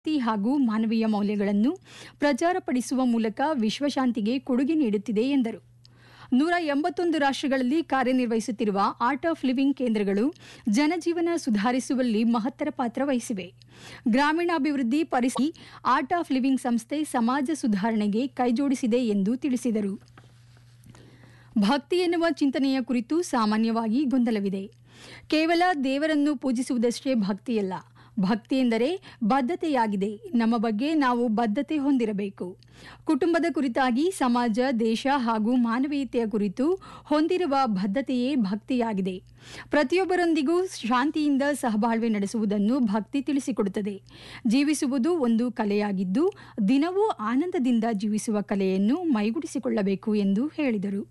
ಶಾಂತಿ ಹಾಗೂ ಮಾನವೀಯ ಮೌಲ್ಯಗಳನ್ನು ಪ್ರಚಾರಪಡಿಸುವ ಮೂಲಕ ವಿಶ್ವಶಾಂತಿಗೆ ಕೊಡುಗೆ ನೀಡುತ್ತಿದೆ ಎಂದರು ನೂರ ಎಂಬತ್ತೊಂದು ರಾಷ್ಟ್ರಗಳಲ್ಲಿ ಕಾರ್ಯನಿರ್ವಹಿಸುತ್ತಿರುವ ಆರ್ಟ್ ಆಫ್ ಲಿವಿಂಗ್ ಕೇಂದ್ರಗಳು ಜನಜೀವನ ಸುಧಾರಿಸುವಲ್ಲಿ ಮಹತ್ತರ ಪಾತ್ರ ವಹಿಸಿವೆ ಗ್ರಾಮೀಣಾಭಿವೃದ್ಧಿ ಪರಿಸ್ಥಿತಿ ಆರ್ಟ್ ಆಫ್ ಲಿವಿಂಗ್ ಸಂಸ್ಥೆ ಸಮಾಜ ಸುಧಾರಣೆಗೆ ಕೈಜೋಡಿಸಿದೆ ಎಂದು ತಿಳಿಸಿದರು ಭಕ್ತಿ ಎನ್ನುವ ಚಿಂತನೆಯ ಕುರಿತು ಸಾಮಾನ್ಯವಾಗಿ ಗೊಂದಲವಿದೆ ಕೇವಲ ದೇವರನ್ನು ಪೂಜಿಸುವುದಷ್ಟೇ ಭಕ್ತಿಯಲ್ಲ ಭಕ್ತಿ ಎಂದರೆ ಬದ್ಧತೆಯಾಗಿದೆ ನಮ್ಮ ಬಗ್ಗೆ ನಾವು ಬದ್ಧತೆ ಹೊಂದಿರಬೇಕು ಕುಟುಂಬದ ಕುರಿತಾಗಿ ಸಮಾಜ ದೇಶ ಹಾಗೂ ಮಾನವೀಯತೆಯ ಕುರಿತು ಹೊಂದಿರುವ ಬದ್ಧತೆಯೇ ಭಕ್ತಿಯಾಗಿದೆ ಪ್ರತಿಯೊಬ್ಬರೊಂದಿಗೂ ಶಾಂತಿಯಿಂದ ಸಹಬಾಳ್ವೆ ನಡೆಸುವುದನ್ನು ಭಕ್ತಿ ತಿಳಿಸಿಕೊಡುತ್ತದೆ ಜೀವಿಸುವುದು ಒಂದು ಕಲೆಯಾಗಿದ್ದು ದಿನವೂ ಆನಂದದಿಂದ ಜೀವಿಸುವ ಕಲೆಯನ್ನು ಮೈಗೂಡಿಸಿಕೊಳ್ಳಬೇಕು ಎಂದು ಹೇಳಿದರು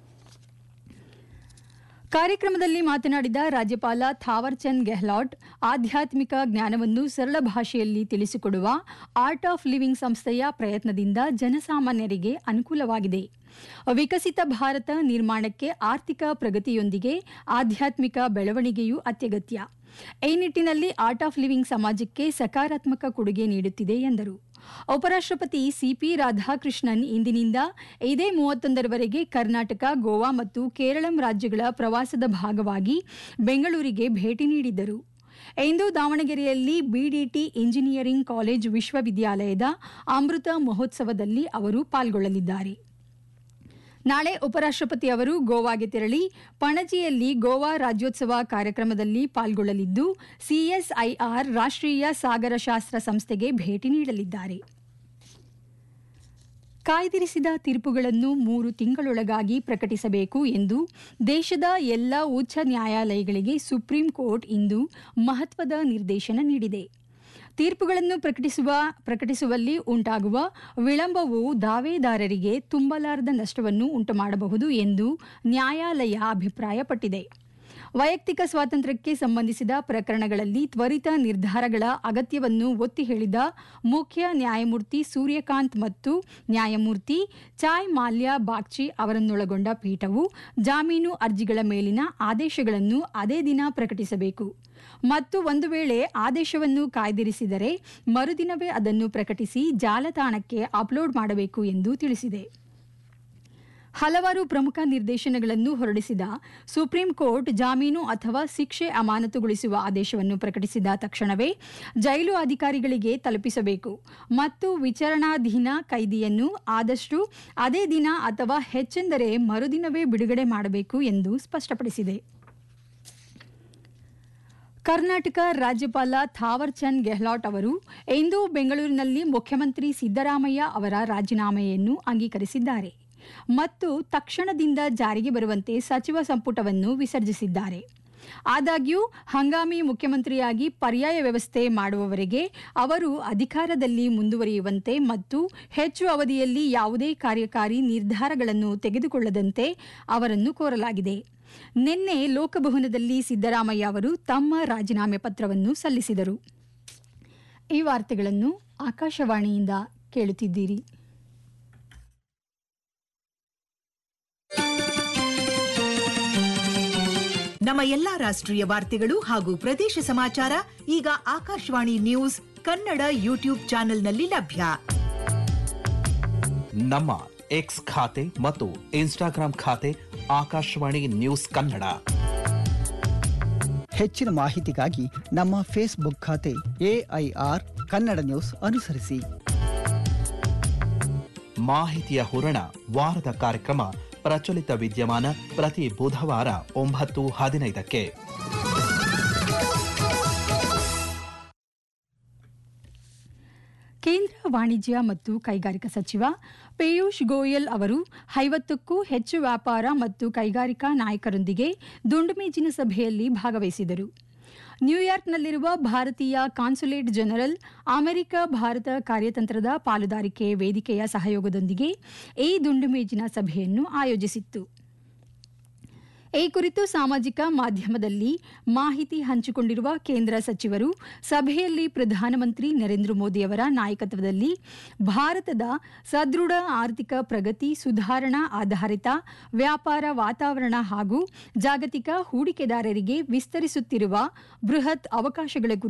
ಕಾರ್ಯಕ್ರಮದಲ್ಲಿ ಮಾತನಾಡಿದ ರಾಜ್ಯಪಾಲ ಥಾವರ್ಚಂದ್ ಗೆಹ್ಲಾಟ್ ಆಧ್ಯಾತ್ಮಿಕ ಜ್ಞಾನವನ್ನು ಸರಳ ಭಾಷೆಯಲ್ಲಿ ತಿಳಿಸಿಕೊಡುವ ಆರ್ಟ್ ಆಫ್ ಲಿವಿಂಗ್ ಸಂಸ್ಥೆಯ ಪ್ರಯತ್ನದಿಂದ ಜನಸಾಮಾನ್ಯರಿಗೆ ಅನುಕೂಲವಾಗಿದೆ ವಿಕಸಿತ ಭಾರತ ನಿರ್ಮಾಣಕ್ಕೆ ಆರ್ಥಿಕ ಪ್ರಗತಿಯೊಂದಿಗೆ ಆಧ್ಯಾತ್ಮಿಕ ಬೆಳವಣಿಗೆಯೂ ಅತ್ಯಗತ್ಯ ಈ ನಿಟ್ಟಿನಲ್ಲಿ ಆರ್ಟ್ ಆಫ್ ಲಿವಿಂಗ್ ಸಮಾಜಕ್ಕೆ ಸಕಾರಾತ್ಮಕ ಕೊಡುಗೆ ನೀಡುತ್ತಿದೆ ಎಂದರು ಉಪರಾಷ್ಟ್ರಪತಿ ಸಿಪಿ ರಾಧಾಕೃಷ್ಣನ್ ಇಂದಿನಿಂದ ಇದೇ ಮೂವತ್ತೊಂದರವರೆಗೆ ಕರ್ನಾಟಕ ಗೋವಾ ಮತ್ತು ಕೇರಳಂ ರಾಜ್ಯಗಳ ಪ್ರವಾಸದ ಭಾಗವಾಗಿ ಬೆಂಗಳೂರಿಗೆ ಭೇಟಿ ನೀಡಿದ್ದರು ಇಂದು ದಾವಣಗೆರೆಯಲ್ಲಿ ಬಿಡಿಟಿ ಇಂಜಿನಿಯರಿಂಗ್ ಕಾಲೇಜ್ ವಿಶ್ವವಿದ್ಯಾಲಯದ ಅಮೃತ ಮಹೋತ್ಸವದಲ್ಲಿ ಅವರು ಪಾಲ್ಗೊಳ್ಳಲಿದ್ದಾರೆ ನಾಳೆ ಉಪರಾಷ್ಟ್ರಪತಿ ಅವರು ಗೋವಾಗೆ ತೆರಳಿ ಪಣಜಿಯಲ್ಲಿ ಗೋವಾ ರಾಜ್ಯೋತ್ಸವ ಕಾರ್ಯಕ್ರಮದಲ್ಲಿ ಪಾಲ್ಗೊಳ್ಳಲಿದ್ದು ಸಿಎಸ್ಐಆರ್ ರಾಷ್ಟ್ರೀಯ ಸಾಗರಶಾಸ್ತ್ರ ಸಂಸ್ಥೆಗೆ ಭೇಟಿ ನೀಡಲಿದ್ದಾರೆ ಕಾಯ್ದಿರಿಸಿದ ತೀರ್ಪುಗಳನ್ನು ಮೂರು ತಿಂಗಳೊಳಗಾಗಿ ಪ್ರಕಟಿಸಬೇಕು ಎಂದು ದೇಶದ ಎಲ್ಲ ಉಚ್ಚ ನ್ಯಾಯಾಲಯಗಳಿಗೆ ಸುಪ್ರೀಂ ಕೋರ್ಟ್ ಇಂದು ಮಹತ್ವದ ನಿರ್ದೇಶನ ನೀಡಿದೆ ತೀರ್ಪುಗಳನ್ನು ಪ್ರಕಟಿಸುವ ಪ್ರಕಟಿಸುವಲ್ಲಿ ಉಂಟಾಗುವ ವಿಳಂಬವು ದಾವೇದಾರರಿಗೆ ತುಂಬಲಾರದ ನಷ್ಟವನ್ನು ಉಂಟುಮಾಡಬಹುದು ಎಂದು ನ್ಯಾಯಾಲಯ ಅಭಿಪ್ರಾಯಪಟ್ಟಿದೆ ವೈಯಕ್ತಿಕ ಸ್ವಾತಂತ್ರ್ಯಕ್ಕೆ ಸಂಬಂಧಿಸಿದ ಪ್ರಕರಣಗಳಲ್ಲಿ ತ್ವರಿತ ನಿರ್ಧಾರಗಳ ಅಗತ್ಯವನ್ನು ಒತ್ತಿ ಹೇಳಿದ ಮುಖ್ಯ ನ್ಯಾಯಮೂರ್ತಿ ಸೂರ್ಯಕಾಂತ್ ಮತ್ತು ನ್ಯಾಯಮೂರ್ತಿ ಚಾಯ್ ಮಾಲ್ಯ ಬಾಗ್ಚಿ ಅವರನ್ನೊಳಗೊಂಡ ಪೀಠವು ಜಾಮೀನು ಅರ್ಜಿಗಳ ಮೇಲಿನ ಆದೇಶಗಳನ್ನು ಅದೇ ದಿನ ಪ್ರಕಟಿಸಬೇಕು ಮತ್ತು ಒಂದು ವೇಳೆ ಆದೇಶವನ್ನು ಕಾಯ್ದಿರಿಸಿದರೆ ಮರುದಿನವೇ ಅದನ್ನು ಪ್ರಕಟಿಸಿ ಜಾಲತಾಣಕ್ಕೆ ಅಪ್ಲೋಡ್ ಮಾಡಬೇಕು ಎಂದು ತಿಳಿಸಿದೆ ಹಲವಾರು ಪ್ರಮುಖ ನಿರ್ದೇಶನಗಳನ್ನು ಹೊರಡಿಸಿದ ಸುಪ್ರೀಂ ಕೋರ್ಟ್ ಜಾಮೀನು ಅಥವಾ ಶಿಕ್ಷೆ ಅಮಾನತುಗೊಳಿಸುವ ಆದೇಶವನ್ನು ಪ್ರಕಟಿಸಿದ ತಕ್ಷಣವೇ ಜೈಲು ಅಧಿಕಾರಿಗಳಿಗೆ ತಲುಪಿಸಬೇಕು ಮತ್ತು ವಿಚಾರಣಾಧೀನ ಕೈದಿಯನ್ನು ಆದಷ್ಟು ಅದೇ ದಿನ ಅಥವಾ ಹೆಚ್ಚೆಂದರೆ ಮರುದಿನವೇ ಬಿಡುಗಡೆ ಮಾಡಬೇಕು ಎಂದು ಸ್ಪಷ್ಟಪಡಿಸಿದೆ ಕರ್ನಾಟಕ ರಾಜ್ಯಪಾಲ ಥಾವರ್ಚಂದ್ ಗೆಹ್ಲಾಟ್ ಅವರು ಇಂದು ಬೆಂಗಳೂರಿನಲ್ಲಿ ಮುಖ್ಯಮಂತ್ರಿ ಸಿದ್ದರಾಮಯ್ಯ ಅವರ ರಾಜೀನಾಮೆಯನ್ನು ಅಂಗೀಕರಿಸಿದ್ದಾರೆ ಮತ್ತು ತಕ್ಷಣದಿಂದ ಜಾರಿಗೆ ಬರುವಂತೆ ಸಚಿವ ಸಂಪುಟವನ್ನು ವಿಸರ್ಜಿಸಿದ್ದಾರೆ ಆದಾಗ್ಯೂ ಹಂಗಾಮಿ ಮುಖ್ಯಮಂತ್ರಿಯಾಗಿ ಪರ್ಯಾಯ ವ್ಯವಸ್ಥೆ ಮಾಡುವವರೆಗೆ ಅವರು ಅಧಿಕಾರದಲ್ಲಿ ಮುಂದುವರಿಯುವಂತೆ ಮತ್ತು ಹೆಚ್ಚು ಅವಧಿಯಲ್ಲಿ ಯಾವುದೇ ಕಾರ್ಯಕಾರಿ ನಿರ್ಧಾರಗಳನ್ನು ತೆಗೆದುಕೊಳ್ಳದಂತೆ ಅವರನ್ನು ಕೋರಲಾಗಿದೆ ನಿನ್ನೆ ಲೋಕಭವನದಲ್ಲಿ ಸಿದ್ದರಾಮಯ್ಯ ಅವರು ತಮ್ಮ ರಾಜೀನಾಮೆ ಪತ್ರವನ್ನು ಸಲ್ಲಿಸಿದರು ಈ ವಾರ್ತೆಗಳನ್ನು ಆಕಾಶವಾಣಿಯಿಂದ ಕೇಳುತ್ತಿದ್ದೀರಿ ನಮ್ಮ ಎಲ್ಲಾ ರಾಷ್ಟ್ರೀಯ ವಾರ್ತೆಗಳು ಹಾಗೂ ಪ್ರದೇಶ ಸಮಾಚಾರ ಈಗ ಆಕಾಶವಾಣಿ ನ್ಯೂಸ್ ಕನ್ನಡ ಯೂಟ್ಯೂಬ್ ಚಾನೆಲ್ನಲ್ಲಿ ಲಭ್ಯ ನಮ್ಮ ಎಕ್ಸ್ ಖಾತೆ ಮತ್ತು ಇನ್ಸ್ಟಾಗ್ರಾಂ ಖಾತೆ ಆಕಾಶವಾಣಿ ನ್ಯೂಸ್ ಕನ್ನಡ ಹೆಚ್ಚಿನ ಮಾಹಿತಿಗಾಗಿ ನಮ್ಮ ಫೇಸ್ಬುಕ್ ಖಾತೆ ಎಐಆರ್ ಕನ್ನಡ ನ್ಯೂಸ್ ಅನುಸರಿಸಿ ಮಾಹಿತಿಯ ಹೂರಣ ವಾರದ ಕಾರ್ಯಕ್ರಮ ಪ್ರಚಲಿತ ವಿದ್ಯಮಾನ ಪ್ರತಿ ಬುಧವಾರ ಒಂಬತ್ತು ಹದಿನೈದಕ್ಕೆ ಕೇಂದ್ರ ವಾಣಿಜ್ಯ ಮತ್ತು ಕೈಗಾರಿಕಾ ಸಚಿವ ಪಿಯೂಷ್ ಗೋಯಲ್ ಅವರು ಐವತ್ತಕ್ಕೂ ಹೆಚ್ಚು ವ್ಯಾಪಾರ ಮತ್ತು ಕೈಗಾರಿಕಾ ನಾಯಕರೊಂದಿಗೆ ದುಂಡುಮೇಜಿನ ಸಭೆಯಲ್ಲಿ ಭಾಗವಹಿಸಿದರು ನ್ಯೂಯಾರ್ಕ್ನಲ್ಲಿರುವ ಭಾರತೀಯ ಕಾನ್ಸುಲೇಟ್ ಜನರಲ್ ಅಮೆರಿಕ ಭಾರತ ಕಾರ್ಯತಂತ್ರದ ಪಾಲುದಾರಿಕೆ ವೇದಿಕೆಯ ಸಹಯೋಗದೊಂದಿಗೆ ಈ ದುಂಡುಮೇಜಿನ ಸಭೆಯನ್ನು ಆಯೋಜಿಸಿತ್ತು ಈ ಕುರಿತು ಸಾಮಾಜಿಕ ಮಾಧ್ಯಮದಲ್ಲಿ ಮಾಹಿತಿ ಹಂಚಿಕೊಂಡಿರುವ ಕೇಂದ್ರ ಸಚಿವರು ಸಭೆಯಲ್ಲಿ ಪ್ರಧಾನಮಂತ್ರಿ ನರೇಂದ್ರ ಮೋದಿ ಅವರ ನಾಯಕತ್ವದಲ್ಲಿ ಭಾರತದ ಸದೃಢ ಆರ್ಥಿಕ ಪ್ರಗತಿ ಸುಧಾರಣಾ ಆಧಾರಿತ ವ್ಯಾಪಾರ ವಾತಾವರಣ ಹಾಗೂ ಜಾಗತಿಕ ಹೂಡಿಕೆದಾರರಿಗೆ ವಿಸ್ತರಿಸುತ್ತಿರುವ ಬೃಹತ್ ಅವಕಾಶಗಳ